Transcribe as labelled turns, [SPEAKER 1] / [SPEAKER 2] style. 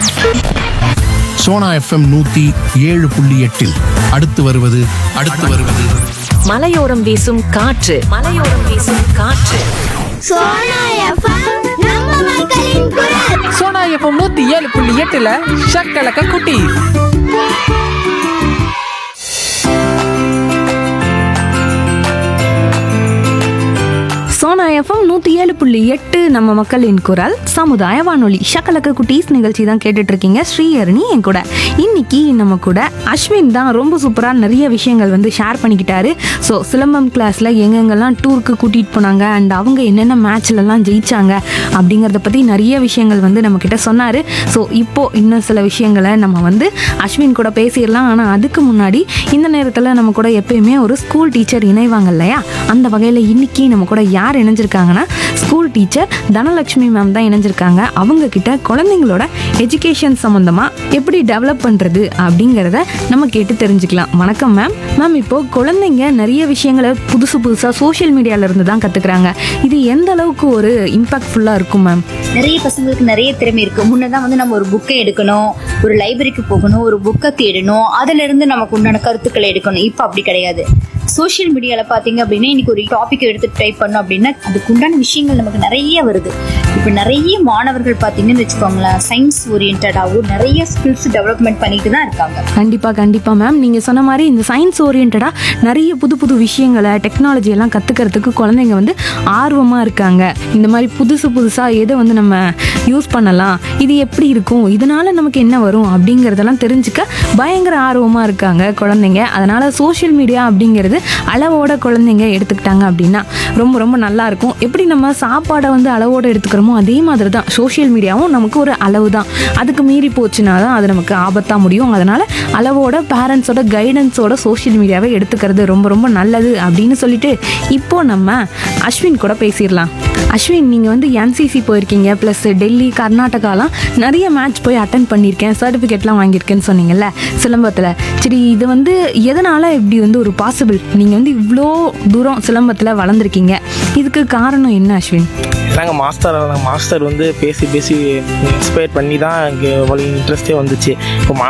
[SPEAKER 1] Sona FM நூத்தி ஏழு புள்ளி எட்டில் அடுத்து வருவது அடுத்து வருவது
[SPEAKER 2] மலையோரம் வீசும் காற்று மலையோரம் வீசும் காற்று
[SPEAKER 3] சோனா எஃப்எம் நம்ம மக்களின் குரல்
[SPEAKER 4] சோனா எஃப்எம் நூத்தி ஏழு புள்ளி எட்டுல ஷக்கலக்க குட்டி
[SPEAKER 5] சோனா எஃப்எம் நூற்றி ஏழு புள்ளி எட்டு நம்ம மக்களின் குரல் சமுதாய வானொலி ஷக்கலக்க குட்டீஸ் நிகழ்ச்சி தான் கேட்டுட்டு இருக்கீங்க ஸ்ரீஹரணி என் கூட இன்னைக்கு நம்ம கூட அஸ்வின் தான் ரொம்ப சூப்பராக நிறைய விஷயங்கள் வந்து ஷேர் பண்ணிக்கிட்டாரு ஸோ சிலம்பம் கிளாஸில் எங்கெங்கெல்லாம் டூருக்கு கூட்டிகிட்டு போனாங்க அண்ட் அவங்க என்னென்ன மேட்ச்லலாம் ஜெயிச்சாங்க அப்படிங்கிறத பற்றி நிறைய விஷயங்கள் வந்து நம்மக்கிட்ட சொன்னார் ஸோ இப்போ இன்னும் சில விஷயங்களை நம்ம வந்து அஸ்வின் கூட பேசிடலாம் ஆனால் அதுக்கு முன்னாடி இந்த நேரத்தில் நம்ம கூட எப்பயுமே ஒரு ஸ்கூல் டீச்சர் இணைவாங்க இல்லையா அந்த வகையில் இன்னைக்கு நம்ம கூட யார் இணைஞ்சிருக்காங்கன்னா ஸ்கூல் டீச்சர் தனலட்சுமி மேம் தான் இணைஞ்சிருக்காங்க அவங்க கிட்ட குழந்தைங்களோட எஜுகேஷன் சம்மந்தமாக எப்படி டெவலப் பண்ணுறது அப்படிங்கிறத நம்ம கேட்டு தெரிஞ்சுக்கலாம் வணக்கம் மேம் மேம் இப்போ குழந்தைங்க நிறைய விஷயங்களை புதுசு புதுசாக சோஷியல் மீடியால இருந்து தான் கற்றுக்குறாங்க இது எந்த அளவுக்கு ஒரு இம்பாக்ட்ஃபுல்லாக இருக்கும் மேம்
[SPEAKER 6] நிறைய பசங்களுக்கு நிறைய திறமை இருக்கு முன்னதான் வந்து நம்ம ஒரு புக்கை எடுக்கணும் ஒரு லைப்ரரிக்கு போகணும் ஒரு புக்கை தேடணும் அதுல இருந்து நமக்கு உண்டான கருத்துக்களை எடுக்கணும் இப்போ அப்படி கிடையாது சோஷியல் மீடியால பாத்தீங்க அப்படின்னா இன்னைக்கு ஒரு டாபிக் எடுத்து டைப் பண்ணோம் அப்படின்னா அதுக்கு உண்டான விஷயங்கள் நமக்கு நிறைய வருது இப்போ நிறைய மாணவர்கள் பாத்தீங்கன்னு வச்சுக்கோங்களேன் சயின்ஸ் ஓரியன்டாகவும் நிறைய ஸ்கில்ஸ் டெவலப்மெண்ட் பண்ணிட்டு தான் இருக்காங்க
[SPEAKER 5] கண்டிப்பாக கண்டிப்பாக மேம் நீங்கள் சொன்ன மாதிரி இந்த சயின்ஸ் ஓரியன்டாக நிறைய புது புது விஷயங்களை டெக்னாலஜி எல்லாம் கற்றுக்கிறதுக்கு குழந்தைங்க வந்து ஆர்வமாக இருக்காங்க இந்த மாதிரி புதுசு புதுசாக எதை வந்து நம்ம யூஸ் பண்ணலாம் இது எப்படி இருக்கும் இதனால நமக்கு என்ன வரும் அப்படிங்கிறதெல்லாம் தெரிஞ்சுக்க பயங்கர ஆர்வமாக இருக்காங்க குழந்தைங்க அதனால் சோஷியல் மீடியா அப்படிங்கிறது அளவோட குழந்தைங்க எடுத்துக்கிட்டாங்க அப்படின்னா ரொம்ப ரொம்ப நல்லா இருக்கும் எப்படி நம்ம சாப்பாடை வந்து அளவோட எடுத்துக்கிறோமோ அதே மாதிரி தான் சோஷியல் மீடியாவும் நமக்கு ஒரு அளவு தான் அதுக்கு மீறி போச்சுன்னா தான் அது நமக்கு ஆபத்தாக முடியும் அதனால் அளவோட பேரண்ட்ஸோட கைடன்ஸோட சோஷியல் மீடியாவை எடுத்துக்கிறது ரொம்ப ரொம்ப நல்லது அப்படின்னு சொல்லிட்டு இப்போ நம்ம அஸ்வின் கூட பேசிடலாம் அஸ்வின் நீங்கள் வந்து என்சிசி போயிருக்கீங்க ப்ளஸ் டெல்லி கர்நாடகாலாம் நிறைய மேட்ச் போய் அட்டன் பண்ணியிருக்கேன் சர்டிஃபிகேட்லாம் வாங்கியிருக்கேன்னு சொன்னீங்கல்ல சிலம்பத்தில் சரி இது வந்து எதனால் இப்படி வந்து ஒரு பாசிபிள் நீங்கள் வந்து இவ்வளோ தூரம் சிலம்பத்தில் வளர்ந்துருக்கீங்க இதுக்கு காரணம் என்ன அஸ்வின்
[SPEAKER 7] நாங்கள் மாஸ்டர் மாஸ்டர் வந்து பேசி பேசி இன்ஸ்பயர் பண்ணி தான் இங்கே இவ்வளோ இன்ட்ரெஸ்டே வந்துச்சு இப்போ